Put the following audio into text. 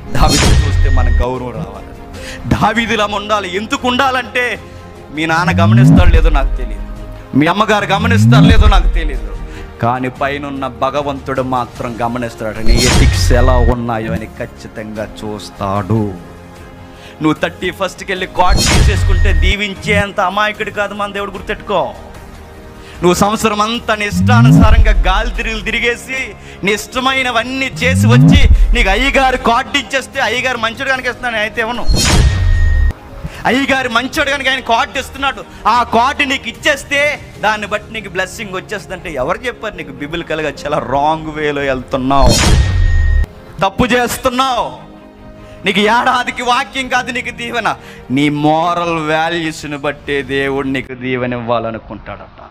దావిదు చూస్తే మనకు గౌరవం రావాలి దావీదులా ఉండాలి ఎందుకు ఉండాలంటే మీ నాన్న గమనిస్తాడు లేదో నాకు తెలియదు మీ అమ్మగారు గమనిస్తారో లేదో నాకు తెలియదు కానీ పైనున్న భగవంతుడు మాత్రం గమనిస్తాడు నీ ఎథిక్స్ ఎలా ఉన్నాయో అని ఖచ్చితంగా చూస్తాడు నువ్వు థర్టీ ఫస్ట్కి వెళ్ళి కార్డ్ తీసేసుకుంటే దీవించేంత అమాయకుడు కాదు మన దేవుడు గుర్తెట్టుకో నువ్వు సంవత్సరం అంతా నీ ఇష్టానుసారంగా గాలి తిరిగి తిరిగేసి నీ ఇష్టమైనవన్నీ చేసి వచ్చి నీకు అయ్యగారు కార్డు ఇచ్చేస్తే అయ్యగారు మంచోడు కనుక ఇస్తున్నాను అయితే ఇవ్వను అయ్యగారు మంచోడు కనుక ఆయన కార్డు ఇస్తున్నాడు ఆ కార్డు నీకు ఇచ్చేస్తే దాన్ని బట్టి నీకు బ్లెస్సింగ్ వచ్చేస్తుందంటే ఎవరు చెప్పారు నీకు బిబిలికల్గా చాలా రాంగ్ వేలో వెళ్తున్నావు తప్పు చేస్తున్నావు నీకు ఏడాదికి వాక్యం కాదు నీకు దీవెన నీ మోరల్ వాల్యూస్ని బట్టే దేవుడు నీకు దీవెన ఇవ్వాలనుకుంటాడట